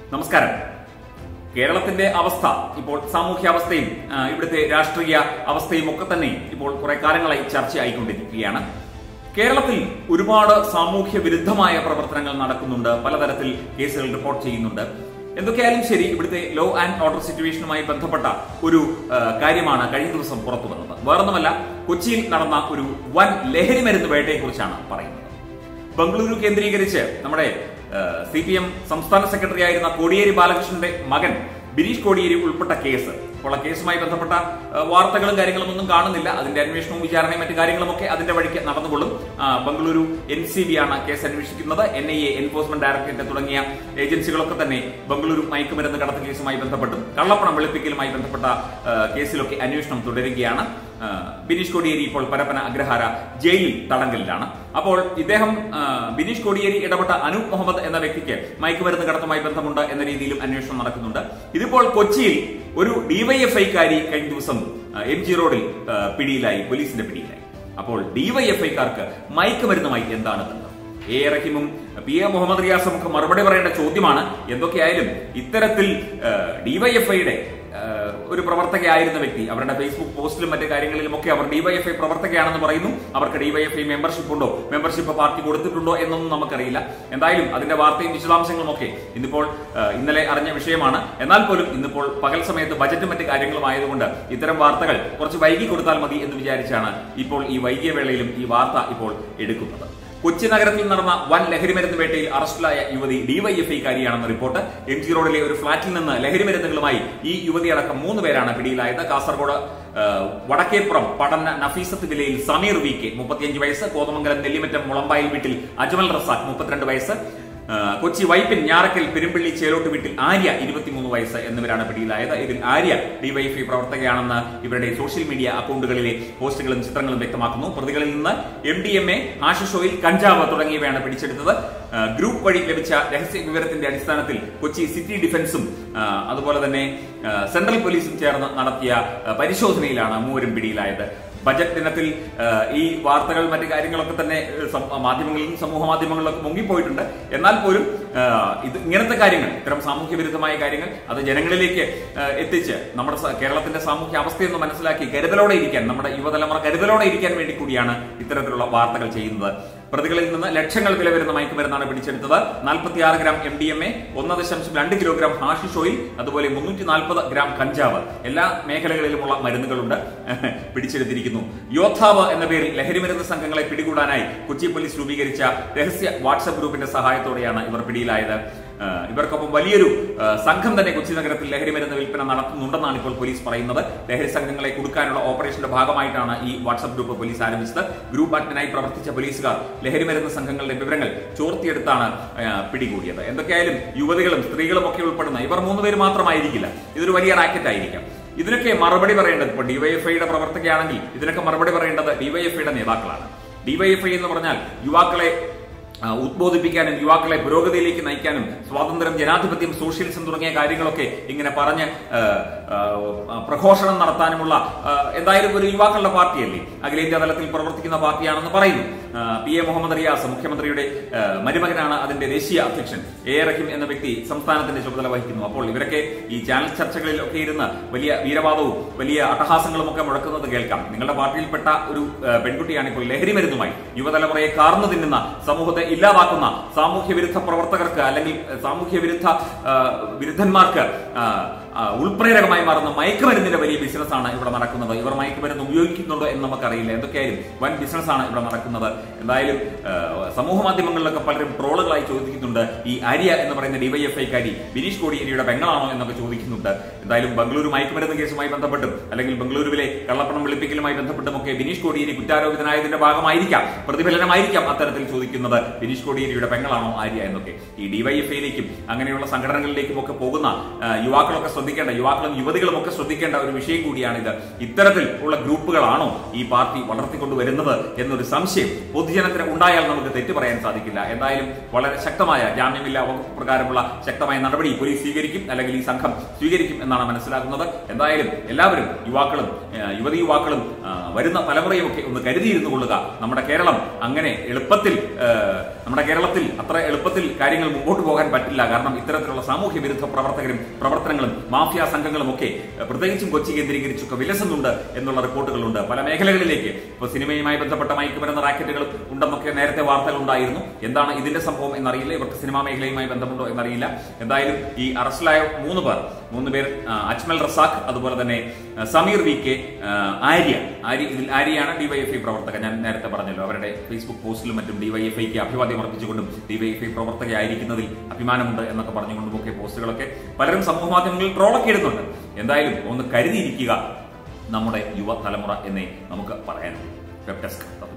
നമസ്കാരം കേരളത്തിന്റെ അവസ്ഥ ഇപ്പോൾ സാമൂഹ്യാവസ്ഥയും ആ, ഇവിടുത്തെ രാഷ്ട്രീയ അവസ്ഥയും ഒക്കെ തന്നെ ഇപ്പോൾ കുറെ കാലങ്ങളായി ചർച്ചയായിക്കൊണ്ടിരിക്കുകയാണ് കേരളത്തിൽ ഒരുപാട് സാമൂഹ്യ വിരുദ്ധമായ പ്രവർത്തനങ്ങൾ നടക്കുന്നുണ്ട് പലതരത്തിൽ കേസുകൾ റിപ്പോർട്ട് ചെയ്യുന്നുണ്ട് എന്തൊക്കെയായാലും ശരി ഇവിടുത്തെ ലോ ആൻഡ് ഓർഡർ സിറ്റുവേഷനുമായി ബന്ധപ്പെട്ട ഒരു ആ, കാര്യമാണ് കഴിഞ്ഞ ദിവസം പുറത്തു വന്നത് വേറൊന്നുമല്ല കൊച്ചിയിൽ നടന്ന ഒരു വൻ ലഹരി മരുന്ന് വേട്ടയെക്കുറിച്ചാണ് പറയുന്നത് ബംഗളൂരു കേന്ദ്രീകരിച്ച് നമ്മുടെ സി പി എം സംസ്ഥാന സെക്രട്ടറി ആയിരുന്ന കോടിയേരി ബാലകൃഷ്ണന്റെ മകൻ ബിനീഷ് കോടിയേരി ഉൾപ്പെട്ട കേസ് അപ്പോൾ ആ കേസുമായി ബന്ധപ്പെട്ട ആ, വാർത്തകളും കാര്യങ്ങളും ഒന്നും കാണുന്നില്ല അതിന്റെ അന്വേഷണവും വിചാരണയും മറ്റു കാര്യങ്ങളും ഒക്കെ അതിന്റെ വഴിക്ക് നടന്നുകൊള്ളും ആ, ബംഗളൂരു എൻ സി ബി ആണ് കേസ് അന്വേഷിക്കുന്നത് N I A enforcement directorate തുടങ്ങിയ ഏജൻസികളൊക്കെ തന്നെ ബംഗളൂരു മയക്കുമരുന്ന് കടത്ത് കേസുമായി ബന്ധപ്പെട്ടും കള്ളപ്പണം വെളുപ്പിക്കലുമായി ബന്ധപ്പെട്ട ആ, കേസിലൊക്കെ അന്വേഷണം തുടരുകയാണ് ആ, ബിനീഷ് കോടിയേരി ഇപ്പോൾ പരപ്പന അഗ്രഹാര ജയിലിൽ തടങ്കലിലാണ് അപ്പോൾ ഇദ്ദേഹം ആ, ബിനീഷ് കോടിയേരി ഇടപെട്ട അനൂപ് മുഹമ്മദ് എന്ന വ്യക്തിക്ക് മയക്കുമരുന്ന് കടത്തുമായി ബന്ധമുണ്ട് എന്ന രീതിയിലും അന്വേഷണം നടക്കുന്നുണ്ട് ഇതിപ്പോൾ കൊച്ചിയിൽ ഒരു ഡിവൈഎഫ്ഐക്കാരി കഴിഞ്ഞ ദിവസം എം ജി റോഡിൽ ആ, പിടിയിലായി പോലീസിന്റെ പിടിയിലായി അപ്പോൾ ഡിവൈഎഫ്ഐക്കാർക്ക് മയക്കുമരുന്നുമായി എന്താണ് ബന്ധം എ എ റഹീമും പി എ മുഹമ്മദ് റിയാസും ഒക്കെ മറുപടി പറയേണ്ട ചോദ്യമാണ് എന്തൊക്കെയായാലും ഇത്തരത്തിൽ ഡിവൈഎഫ്ഐയുടെ ഒരു പ്രവർത്തകയായിരുന്ന വ്യക്തി അവരുടെ ഫേസ്ബുക്ക് പോസ്റ്റിലും മറ്റു കാര്യങ്ങളിലും ഒക്കെ അവർ ഡിവൈഎഫ്ഐ പ്രവർത്തകയാണെന്ന് പറയുന്നു അവർക്ക് ഡിവൈഎഫ്ഐ മെമ്പർഷിപ്പ് ഉണ്ടോ മെമ്പർഷിപ്പ് പാർട്ടി കൊടുത്തിട്ടുണ്ടോ എന്നൊന്നും നമുക്കറിയില്ല എന്തായാലും അതിന്റെ വാർത്തയും വിശദാംശങ്ങളും ഒക്കെ ഇന്നിപ്പോൾ ആ, ഇന്നലെ അറിഞ്ഞ വിഷയമാണ് എന്നാൽ പോലും ഇന്നിപ്പോൾ പകൽ സമയത്ത് ബജറ്റും മറ്റു കാര്യങ്ങളും ആയതുകൊണ്ട് ഇത്തരം വാർത്തകൾ കുറച്ച് വൈകി കൊടുത്താൽ മതി എന്ന് വിചാരിച്ചാണ് ഇപ്പോൾ ഈ വൈകിയ വേളയിലും ഈ വാർത്ത ഇപ്പോൾ എടുക്കുന്നത് കൊച്ചി നഗരത്തിൽ നടന്ന വൻ ലഹരിമരുന്ന് വേട്ടയിൽ അറസ്റ്റിലായ യുവതി ഡിവൈഎഫ്ഐക്കാരിയാണെന്ന് റിപ്പോർട്ട് എം ജി റോഡിലെ ഒരു ഫ്ളാറ്റിൽ നിന്ന് ലഹരിമരുന്നുകളുമായി ഈ യുവതിയടക്കം മൂന്ന് പേരാണ് പിടിയിലായത് കാസർഗോഡ് ആ, വടക്കേപ്പുറം പടന്ന നഫീസത്ത് വിലയിൽ സമീർ വി കെ മുപ്പത്തിയഞ്ച് വയസ്സ് കോതമംഗലം നെല്ലിമറ്റം മുളമ്പായിൽ വീട്ടിൽ അജ്മൽ റസാഖ് മുപ്പത്തിരണ്ട് വയസ്സ് ആ, കൊച്ചി വൈപ്പിൻ ഞാറക്കൽ പെരുമ്പള്ളി ചേലോട്ട് വീട്ടിൽ ആര്യ ഇരുപത്തിമൂന്ന് വയസ്സ് എന്നിവരാണ് പിടിയിലായത് ഇതിൽ ആര്യ ഡിവൈഎഫ്ഐ പ്രവർത്തകയാണെന്ന് ഇവരുടെ സോഷ്യൽ മീഡിയ അക്കൗണ്ടുകളിലെ പോസ്റ്റുകളും ചിത്രങ്ങളും വ്യക്തമാക്കുന്നു പ്രതികളിൽ നിന്ന് M D M A hashish oil കഞ്ചാവ് തുടങ്ങിയവയാണ് പിടിച്ചെടുത്തത് ആ, ഗ്രൂപ്പ് വഴി ലഭിച്ച രഹസ്യ വിവരത്തിന്റെ അടിസ്ഥാനത്തിൽ കൊച്ചി സിറ്റി ഡിഫൻസും ആ, അതുപോലെ തന്നെ ആ, സെൻട്രൽ പോലീസും ചേർന്ന് നടത്തിയ ആ, പരിശോധനയിലാണ് മൂവരും പിടിയിലായത് ബജറ്റ് ദിനത്തിൽ ആ, ഈ വാർത്തകൾ മറ്റു കാര്യങ്ങളൊക്കെ തന്നെ ഏഹ്, സം- മാധ്യമങ്ങളിലും സമൂഹ മാധ്യമങ്ങളിലൊക്കെ മുങ്ങിപ്പോയിട്ടുണ്ട് എന്നാൽ പോലും ആ, ഇത് ഇങ്ങനത്തെ കാര്യങ്ങൾ ഇത്തരം സാമൂഹ്യ വിരുദ്ധമായ കാര്യങ്ങൾ അത് ജനങ്ങളിലേക്ക് ആ, എത്തിച്ച് നമ്മുടെ സ- കേരളത്തിന്റെ സാമൂഹ്യ അവസ്ഥയൊന്ന് മനസ്സിലാക്കി കരുതലോടെ ഇരിക്കാൻ നമ്മുടെ യുവതലമുറ കരുതലോടെ ഇരിക്കാൻ വേണ്ടി കൂടിയാണ് ഇത്തരത്തിലുള്ള വാർത്തകൾ ചെയ്യുന്നത് പ്രതികളിൽ നിന്ന് ലക്ഷങ്ങൾ വില വരുന്ന മയക്കുമരുന്നാണ് പിടിച്ചെടുത്തത് നാൽപ്പത്തിയാറ് gram M D M A ഒന്ന് ദശാംശം രണ്ട് കിലോഗ്രാം ഹാഷിഷ് ഓയിൽ അതുപോലെ മുന്നൂറ്റി നാൽപ്പത് ഗ്രാം കഞ്ചാവ് എല്ലാ മേഖലകളിലുമുള്ള മരുന്നുകളുണ്ട് പിടിച്ചെടുത്തിരിക്കുന്നു യോദ്ധാവ് എന്ന പേരിൽ ലഹരിമരുന്ന് സംഘങ്ങളെ പിടികൂടാനായി കൊച്ചി പോലീസ് രൂപീകരിച്ച രഹസ്യ വാട്സപ്പ് ഗ്രൂപ്പിന്റെ സഹായത്തോടെയാണ് ഇവർ പിടിയിലായത് ആ, ഇവർക്കൊപ്പം വലിയൊരു ആ, സംഘം തന്നെ കൊച്ചി നഗരത്തിൽ ലഹരിമരുന്ന് വിൽപ്പന നടത്തുന്നുണ്ടെന്നാണ് ഇപ്പോൾ പോലീസ് പറയുന്നത് ലഹരി സംഘങ്ങളെ കൊടുക്കാനുള്ള ഓപ്പറേഷന്റെ ഭാഗമായിട്ടാണ് ഈ വാട്സപ്പ് ഗ്രൂപ്പ് പോലീസ് ആരംഭിച്ചത് ഗ്രൂപ്പ് അഡ്മിനായി പ്രവർത്തിച്ച പോലീസുകാർ ലഹരിമരുന്ന് സംഘങ്ങളുടെ വിവരങ്ങൾ ചോർത്തിയെടുത്താണ് ആ, പിടികൂടിയത് എന്തൊക്കെയായാലും യുവതികളും സ്ത്രീകളും ഒക്കെ ഉൾപ്പെടുന്ന ഇവർ മൂന്നുപേര് മാത്രമായിരിക്കില്ല ഇതൊരു വലിയ റാക്കറ്റ് ആയിരിക്കാം ഇതിനൊക്കെ മറുപടി പറയേണ്ടത് ഇപ്പോൾ ഡിവൈഎഫ്ഐയുടെ പ്രവർത്തകയാണെങ്കിൽ ഇതിനൊക്കെ മറുപടി പറയേണ്ടത് ഡിവൈഎഫ്ഐയുടെ നേതാക്കളാണ് ഡിവൈഎഫ്ഐ എന്ന് പറഞ്ഞാൽ യുവാക്കളെ ആ, ഉദ്ബോധിപ്പിക്കാനും യുവാക്കളെ പുരോഗതിയിലേക്ക് നയിക്കാനും സ്വാതന്ത്ര്യം ജനാധിപത്യം സോഷ്യലിസം തുടങ്ങിയ കാര്യങ്ങളൊക്കെ ഇങ്ങനെ പറഞ്ഞ് ആ, ആ, പ്രഘോഷണം നടത്താനുമുള്ള ആ, എന്തായാലും ഒരു യുവാക്കളുടെ പാർട്ടിയല്ലേ അഖിലേന്ത്യാ തലത്തിൽ പ്രവർത്തിക്കുന്ന പാർട്ടിയാണെന്ന് പറയുന്നു ആ, പി എ മുഹമ്മദ് റിയാസ് മുഖ്യമന്ത്രിയുടെ ആ, മരുമകനാണ് അതിന്റെ ദേശീയ അധ്യക്ഷൻ എ എ റഹീം എന്ന വ്യക്തി സംസ്ഥാനത്തിന്റെ ചുമതല വഹിക്കുന്നു അപ്പോൾ ഇവരൊക്കെ ഈ ചാനൽ ചർച്ചകളിൽ ഒക്കെ ഇരുന്ന് വലിയ വീരവാദവും വലിയ അട്ടഹാസങ്ങളും ഒക്കെ മുഴക്കുന്നത് കേൾക്കാം നിങ്ങളുടെ പാർട്ടിയിൽപ്പെട്ട ഒരു ആ, പെൺകുട്ടിയാണ് ഇപ്പോൾ ലഹരി മരുന്നുമായി യുവതലമുറയെ കാർന്നു തിന്നുന്ന സമൂഹത്തെ ഇല്ലാതാക്കുന്ന സാമൂഹ്യ വിരുദ്ധ പ്രവർത്തകർക്ക് അല്ലെങ്കിൽ ആ, സാമൂഹ്യ വിരുദ്ധ ആ, വിരുദ്ധന്മാർക്ക് ആ, ആ, ഉൾപ്രേരകമായി മാറുന്ന മയക്കുമരുന്നിന്റെ വലിയ ബിസിനസ്സാണ് ഇവിടെ നടക്കുന്നത് ഇവർ മയക്കുമരുന്ന് ഉപയോഗിക്കുന്നുണ്ടോ എന്ന് നമുക്കറിയില്ല എന്തൊക്കെയായാലും വൻ ബിസിനസ്സാണ് ഇവിടെ നടക്കുന്നത് എന്തായാലും ആ, സമൂഹ മാധ്യമങ്ങളിലൊക്കെ പലരും ട്രോളുകളായി ചോദിക്കുന്നുണ്ട് ഈ ആര്യ എന്ന് പറയുന്ന ഡിവൈഎഫ്ഐക്കാരി ബിനീഷ് കോടിയേരിയുടെ പെങ്ങളാണോ എന്നൊക്കെ ചോദിക്കുന്നുണ്ട് എന്തായാലും ബംഗളൂരു മയക്കുമരുന്ന് കേസുമായി ബന്ധപ്പെട്ടും അല്ലെങ്കിൽ ബംഗളൂരുവിലെ കള്ളപ്പണം വെളുപ്പിക്കലുമായി ബന്ധപ്പെട്ടും ഒക്കെ ബിനീഷ് കോടിയേരി കുറ്റാരോപിതനായതിന്റെ ഭാഗമായിരിക്കാം പ്രതിഫലനമായിരിക്കാം അത്തരത്തിൽ ചോദിക്കുന്നത് ബിനീഷ് കോടിയേരിയുടെ പെങ്ങളാണോ ആര്യ എന്നൊക്കെ ഈ ഡിവൈഎഫ്ഐയിലേക്കും അങ്ങനെയുള്ള സംഘടനകളിലേക്കും ഒക്കെ പോകുന്ന ആ, യുവാക്കളൊക്കെ ശ്രദ്ധിക്കേണ്ട യുവാക്കളും യുവതികളും ഒക്കെ ശ്രദ്ധിക്കേണ്ട ഒരു വിഷയം കൂടിയാണിത് ഇത്തരത്തിൽ ഉള്ള ഗ്രൂപ്പുകളാണോ ഈ പാർട്ടി വളർത്തിക്കൊണ്ടുവരുന്നത് എന്നൊരു സംശയം പൊതുജനത്തിന് ഉണ്ടായാൽ നമുക്ക് തെറ്റ് പറയാൻ സാധിക്കില്ല എന്തായാലും വളരെ ശക്തമായ ജാമ്യമില്ലാ വകുപ്പ് പ്രകാരമുള്ള ശക്തമായ നടപടി പോലീസ് സ്വീകരിക്കും അല്ലെങ്കിൽ ഈ സംഘം സ്വീകരിക്കും എന്നാണ് മനസ്സിലാക്കുന്നത് എന്തായാലും എല്ലാവരും യുവാക്കളും ആ, യുവതി യുവാക്കളും ആ, വരുന്ന തലമുറയും ഒക്കെ ഒന്ന് കരുതിയിരുന്നു കൊള്ളുക നമ്മുടെ കേരളം അങ്ങനെ എളുപ്പത്തിൽ ആ, നമ്മുടെ കേരളത്തിൽ അത്ര എളുപ്പത്തിൽ കാര്യങ്ങൾ മുമ്പോട്ട് പോകാൻ പറ്റില്ല കാരണം ഇത്തരത്തിലുള്ള സാമൂഹ്യ വിരുദ്ധ പ്രവർത്തകരും പ്രവർത്തനങ്ങളും മാഫിയ സംഘങ്ങളും ഒക്കെ ഏഹ്, പ്രത്യേകിച്ചും കൊച്ചി കേന്ദ്രീകരിച്ചൊക്കെ വിലസുന്നുണ്ട് എന്നുള്ള റിപ്പോർട്ടുകളുണ്ട് പല മേഖലകളിലേക്ക് ഇപ്പൊ സിനിമയുമായി ബന്ധപ്പെട്ട മയക്കുമരുന്ന് റാക്കറ്റുകൾ ഉണ്ടെന്നൊക്കെ നേരത്തെ വാർത്തകൾ ഉണ്ടായിരുന്നു എന്താണ് ഇതിന്റെ സംഭവം എന്നറിയില്ല ഇവർക്ക് സിനിമാ മേഖലയുമായി ബന്ധമുണ്ടോ എന്നറിയില്ല എന്തായാലും ഈ അറസ്റ്റിലായ മൂന്ന് പേർ മൂന്ന് പേർ ആ, അജ്മൽ റസാഖ് അതുപോലെ തന്നെ ആ, സമീർ വി കെ ആ, ആര്യ ആര്യ ഇതിൽ ആര്യയാണ് ഡിവൈഎഫ്ഐ പ്രവർത്തക ഞാൻ നേരത്തെ പറഞ്ഞല്ലോ അവരുടെ ഫേസ്ബുക്ക് പോസ്റ്റിലും മറ്റും ഡിവൈഎഫ്ഐക്ക് അഭിവാദ്യം അർപ്പിച്ചുകൊണ്ടും ഡിവൈഎഫ്ഐ പ്രവർത്തകയായിരിക്കുന്നതിൽ അഭിമാനമുണ്ട് എന്നൊക്കെ പറഞ്ഞുകൊണ്ടും ഒക്കെ പോസ്റ്റുകളൊക്കെ പലരും സമൂഹ മാധ്യമങ്ങളിൽ ട്രോളൊക്കെ ഇടുന്നുണ്ട് എന്തായാലും ഒന്ന് കരുതിയിരിക്കുക നമ്മുടെ യുവ തലമുറ എന്നേ നമുക്ക് പറയാനുള്ളൂ വെബ് ഡെസ്ക്